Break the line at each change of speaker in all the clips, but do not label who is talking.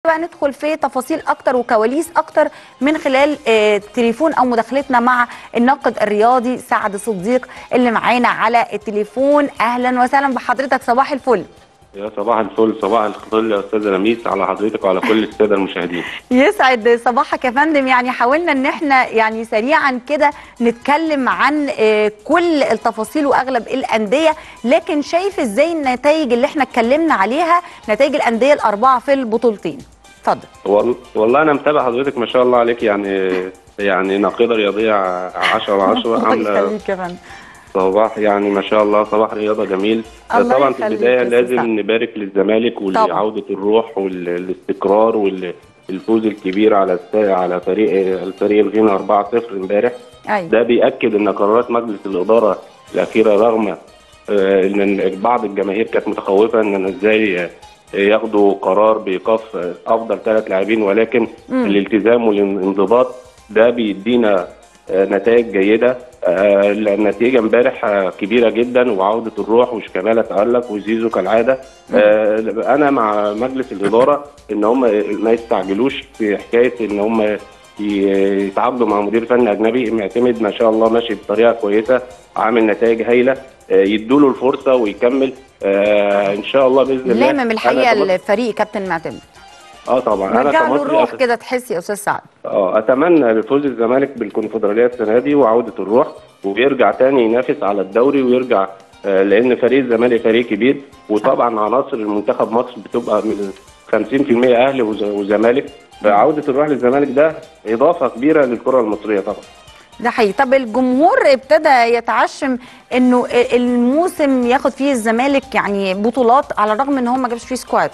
بقى ندخل في تفاصيل اكتر وكواليس اكتر من خلال آه، تليفون او مداخلتنا مع الناقد الرياضي سعد صديق اللي معانا على التليفون اهلا وسهلا بحضرتك صباح الفل
يا صباح الفل صباح الفل يا استاذه لميس على حضرتك وعلى كل الساده المشاهدين
يسعد صباحك يا فندم يعني حاولنا ان احنا يعني سريعا كده نتكلم عن آه، كل التفاصيل واغلب الانديه لكن شايف ازاي النتائج اللي احنا اتكلمنا عليها نتائج الانديه الاربعه في البطولتين اتفضل
وال- والله انا متابع حضرتك ما شاء الله عليك يعني يعني ناقده رياضيه 10 على 10
الله
عامله
يخليك يا فندم
صباح يعني ما شاء الله صباح رياضه جميل
الله
طبعا في
يخليك
البدايه
يا
لازم
أستاذ.
نبارك للزمالك
طبعاً.
ولعوده الروح والاستقرار والفوز الكبير على الس- على فريق الفريق الغينا 4-0 امبارح
ايوه
ده بيأكد ان قرارات مجلس الاداره الاخيره رغم آه، ان بعض الجماهير كانت متخوفه ان ازاي آه، ياخدوا قرار بايقاف آه، افضل ثلاث لاعبين ولكن
مم.
الالتزام والانضباط ده بيدينا آه، نتائج جيده آه، النتيجه امبارح آه، كبيره جدا وعوده الروح وشيكابالا تالق وزيزو كالعاده آه، انا مع مجلس الاداره ان هم ما يستعجلوش في حكايه ان هم ي- يتعاقدوا مع مدير فني اجنبي معتمد ما شاء الله ماشي بطريقه كويسه عامل نتائج هايله آه، يدوا له الفرصه ويكمل آه، ان شاء الله باذن الله
لامم الحقيقه
أنا أتمنى-
الفريق كابتن معتمد
اه طبعا انا
رجع له
كمصري
الروح
أت-
كده تحس يا استاذ سعد
اه اتمنى لفوز الزمالك بالكونفدراليه السنه دي وعوده الروح ويرجع تاني ينافس على الدوري ويرجع آه، لان فريق الزمالك فريق كبير وطبعا عناصر المنتخب مصر بتبقى من 50% اهلي وز- وزمالك فعوده الروح للزمالك ده اضافه كبيره للكره المصريه طبعا
ده حقيقي طب الجمهور ابتدى يتعشم انه الموسم ياخد فيه الزمالك يعني بطولات على الرغم ان هو ما جابش فيه سكواد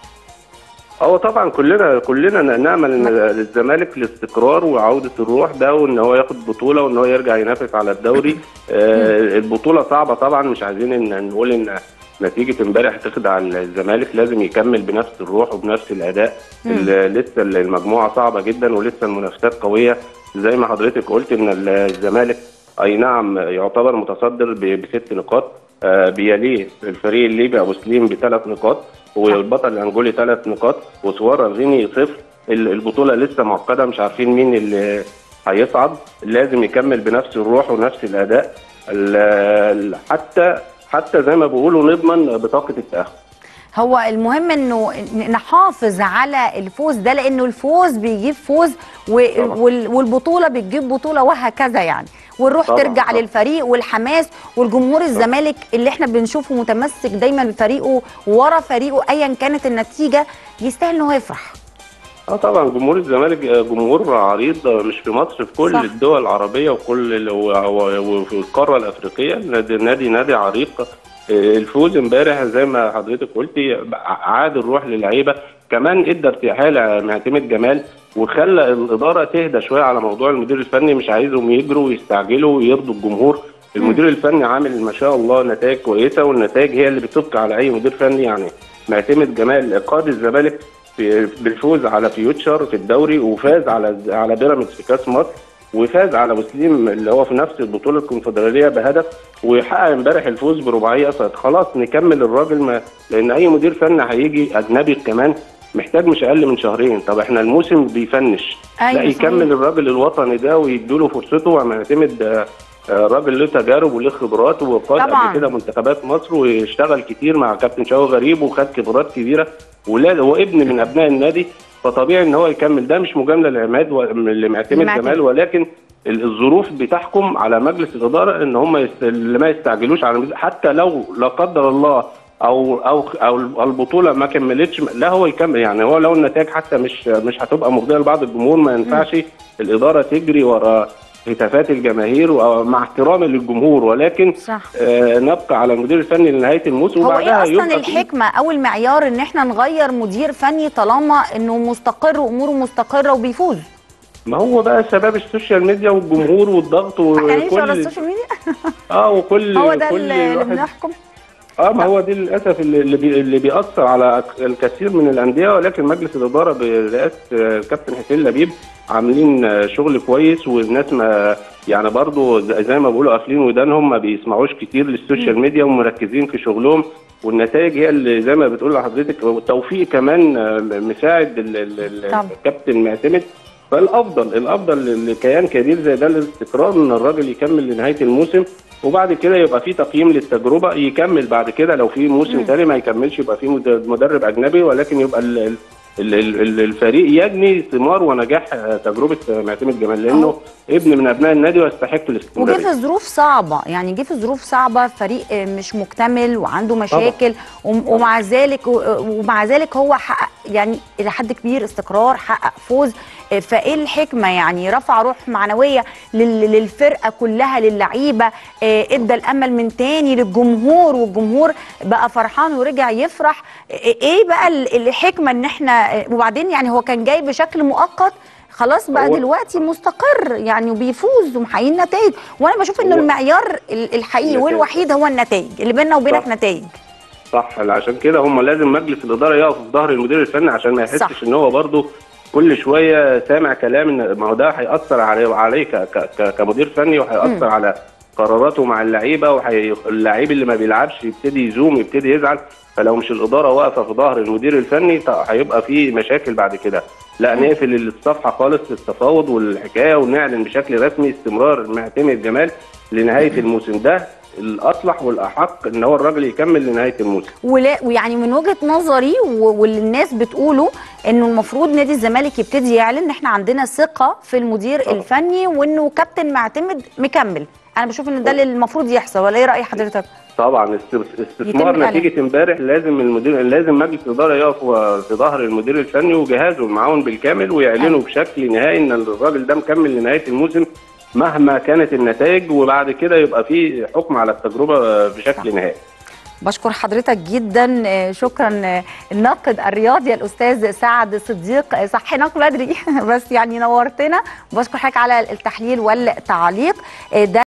هو طبعا كلنا كلنا نامل ان للزمالك الاستقرار وعوده الروح ده وان هو ياخد بطوله وان هو يرجع ينافس على الدوري آه البطوله صعبه طبعا مش عايزين ان نقول ان نتيجه امبارح تخدع الزمالك لازم يكمل بنفس الروح وبنفس الاداء ال- لسه المجموعه صعبه جدا ولسه المنافسات قويه زي ما حضرتك قلت ان الزمالك اي نعم يعتبر متصدر ب- بست نقاط آه، بيليه الفريق الليبي ابو سليم بثلاث نقاط والبطل الانجولي ثلاث نقاط وسوارا الغيني صفر ال- البطوله لسه معقده مش عارفين مين اللي هيصعد لازم يكمل بنفس الروح ونفس الاداء ال- ال- حتى حتى زي ما بيقولوا نضمن بطاقه التاهل
هو المهم انه نحافظ على الفوز ده لانه الفوز بيجيب فوز و-
طبعا.
وال- والبطوله بتجيب بطوله وهكذا يعني والروح
طبعا،
ترجع
طبعا.
للفريق والحماس والجمهور الزمالك اللي احنا بنشوفه متمسك دايما بفريقه ورا فريقه ايا كانت النتيجه يستاهل ان هو يفرح
اه طبعا جمهور الزمالك جمهور عريض مش في مصر في كل
صح.
الدول العربيه وكل ال- و- و- وفي القاره الافريقيه نادي نادي, نادي عريق آه، الفوز امبارح زي ما حضرتك قلتي عاد الروح للعيبه كمان ادى ارتياحيه معتمد جمال وخلى الاداره تهدى شويه على موضوع المدير الفني مش عايزهم يجروا ويستعجلوا ويرضوا الجمهور المدير الفني عامل ما شاء الله نتائج كويسه والنتائج هي اللي بتبقى على اي مدير فني يعني معتمد جمال قاد الزمالك في بالفوز على فيوتشر في الدوري وفاز على على بيراميدز في كاس مصر وفاز على مسلم اللي هو في نفس البطوله الكونفدراليه بهدف ويحقق امبارح الفوز برباعيه فخلاص نكمل الراجل ما لان اي مدير فني هيجي اجنبي كمان محتاج مش اقل من شهرين طب احنا الموسم بيفنش
أيوة
لا
صحيح.
يكمل الراجل الوطني ده ويديله فرصته ومعتمد آه، آه، راجل له تجارب وله خبرات وقاد
طبعاً.
قبل كده منتخبات مصر واشتغل كتير مع كابتن شوقي غريب وخد خبرات كبيره ولا هو ابن من ابناء النادي فطبيعي ان هو يكمل ده مش مجامله لعماد و- اللي معتمد
معتمد.
جمال ولكن ال- الظروف بتحكم على مجلس الاداره ان هم يست... اللي ما يستعجلوش على الميز- حتى لو لا قدر الله او او او البطوله ما كملتش لا هو يكمل يعني هو لو النتائج حتى مش مش هتبقى مرضيه لبعض الجمهور ما ينفعش الاداره تجري ورا هتافات الجماهير ومع احترامي للجمهور ولكن
صح
آه نبقى على المدير الفني لنهايه الموسم
هو
وبعدها
ايه اصلا
يبقى في-
الحكمه او المعيار ان احنا نغير مدير فني طالما انه مستقر واموره مستقره وبيفوز
ما هو بقى شباب السوشيال ميديا والجمهور والضغط
احنا نمشي ورا
وكل
السوشيال ميديا
اه وكل
هو ده
كل
اللي اللي
واحد
بنحكم
اه ما هو دي للاسف اللي اللي, بي اللي بيأثر على الكثير من الانديه ولكن مجلس الاداره برئاسه آه، الكابتن حسين لبيب عاملين آه، شغل كويس والناس ما يعني برضو زي زي ما بيقولوا قافلين ودانهم ما بيسمعوش كتير للسوشيال ميديا ومركزين في شغلهم والنتائج هي اللي زي ما بتقول لحضرتك والتوفيق كمان آه، مساعد ال- ال- ال-
طبعا.
الكابتن معتمد فالافضل الافضل لكيان كبير زي ده الاستقرار ان الراجل يكمل لنهايه الموسم وبعد كده يبقى في تقييم للتجربه يكمل بعد كده لو في موسم
مم.
تاني ما يكملش يبقى في مد- مدرب اجنبي ولكن يبقى ال- ال- ال- ال- ال- الفريق يجني ثمار ونجاح آه، تجربه آه، معتمد جمال لانه ابن من ابناء النادي ويستحق
وجه
الاستمراريه
في ظروف صعبه يعني جه في ظروف صعبه فريق آه، مش مكتمل وعنده مشاكل وم- ومع ذلك ومع ذلك هو حقق يعني الى حد كبير استقرار حقق فوز آه، فايه الحكمه يعني رفع روح معنويه لل- للفرقه كلها للعيبه آه، ادى الامل من تاني للجمهور والجمهور بقى فرحان ورجع يفرح آه، ايه بقى ال- الحكمه ان احنا آه، وبعدين يعني هو كان جاي بشكل مؤقت خلاص بقى
هو-
دلوقتي مستقر يعني وبيفوز ومحققين نتائج وانا بشوف ان
هو-
المعيار ال- الحقيقي
النتائج.
والوحيد هو النتائج اللي بيننا وبينك
صح.
نتائج
صح عشان كده هم لازم مجلس الاداره يقف في ظهر المدير الفني عشان ما
صح.
يحسش ان هو برضه كل شويه سامع كلام ان ما هو ده هياثر عليه عليه ك- ك- ك- كمدير فني وهياثر على قراراته مع اللعيبه واللعيب اللي ما بيلعبش يبتدي يزوم يبتدي يزعل فلو مش الاداره واقفه في ظهر المدير الفني ط- هيبقى في مشاكل بعد كده لا نقفل الصفحه خالص للتفاوض والحكايه ونعلن بشكل رسمي استمرار معتمد جمال لنهايه الموسم ده الاصلح والاحق ان هو الراجل يكمل لنهايه الموسم
ولا ويعني من وجهه نظري و- واللي الناس بتقوله انه المفروض نادي الزمالك يبتدي يعلن ان احنا عندنا ثقه في المدير
طبعا.
الفني وانه كابتن معتمد مكمل انا بشوف ان ده اللي المفروض يحصل ولا ايه راي حضرتك
طبعا است-
يتم
استثمار
الإعلان.
نتيجه امبارح لازم المدير لازم مجلس الاداره يقف في ظهر المدير الفني وجهازه المعاون بالكامل ويعلنوا
أيوة.
بشكل نهائي ان الراجل ده مكمل لنهايه الموسم مهما كانت النتائج وبعد كده يبقى في حكم على التجربه بشكل نهائي
بشكر حضرتك جدا آه، شكرا آه، الناقد الرياضي الاستاذ سعد صديق آه، صحيناك بدري بس يعني نورتنا بشكر حضرتك على التحليل والتعليق آه، ده